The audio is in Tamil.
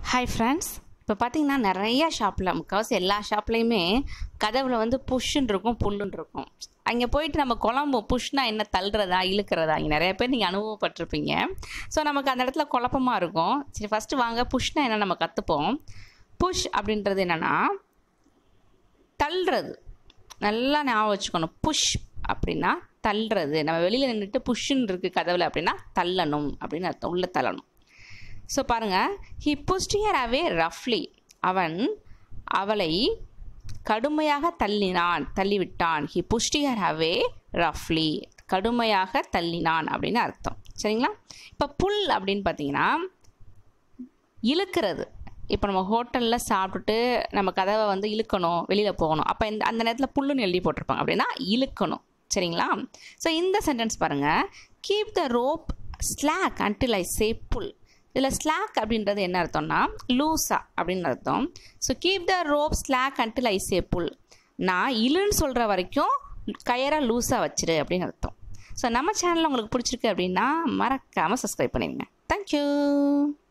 ஹாய் ஃப்ரெண்ட்ஸ் இப்போ பார்த்தீங்கன்னா நிறைய ஷாப்பில் முக்கால்வாசி எல்லா ஷாப்லேயுமே கதவுல வந்து புஷ்ஷுன்னு இருக்கும் புல்லுன்னு இருக்கும் அங்கே போயிட்டு நம்ம குழம்பு புஷ்னா என்ன தள்ளுறதா இழுக்கிறதா இங்கே நிறைய பேர் நீங்கள் அனுபவப்பட்டிருப்பீங்க ஸோ நமக்கு அந்த இடத்துல குழப்பமாக இருக்கும் சரி ஃபஸ்ட்டு வாங்க புஷ்னா என்ன நம்ம கற்றுப்போம் புஷ் அப்படின்றது என்னென்னா தள்ளுறது நல்லா ஞாபகம் வச்சுக்கணும் புஷ் அப்படின்னா தள்ளுறது நம்ம வெளியில் நின்றுட்டு புஷ்ஷுன்னு இருக்குது கதவுல அப்படின்னா தள்ளணும் அப்படின்னு அர்த்தம் உள்ள தள்ளணும் ஸோ பாருங்கள் ஹி புஸ்டியர் அவே ரஃப்லி அவன் அவளை கடுமையாக தள்ளினான் தள்ளிவிட்டான் ஹி புஸ்டியர் அவே ரஃப்லி கடுமையாக தள்ளினான் அப்படின்னு அர்த்தம் சரிங்களா இப்போ புல் அப்படின்னு பார்த்தீங்கன்னா இழுக்கிறது இப்போ நம்ம ஹோட்டலில் சாப்பிட்டுட்டு நம்ம கதவை வந்து இழுக்கணும் வெளியில் போகணும் அப்போ இந்த அந்த நேரத்தில் புல்லுன்னு எழுதி போட்டிருப்பாங்க அப்படின்னா இழுக்கணும் சரிங்களா ஸோ இந்த சென்டென்ஸ் பாருங்கள் keep the rope slack until I say pull இதில் ஸ்லாக் அப்படின்றது என்ன அர்த்தம்னா லூஸா அப்படின்னு அர்த்தம் so keep the rope slack until I say pull நான் இழுன்னு சொல்கிற வரைக்கும் கயரை லூஸாக வச்சிரு அப்படின்னு அர்த்தம் ஸோ நம்ம சேனலில் உங்களுக்கு பிடிச்சிருக்கு அப்படின்னா மறக்காமல் சப்ஸ்கிரைப் பண்ணிடுங்க தேங்க்யூ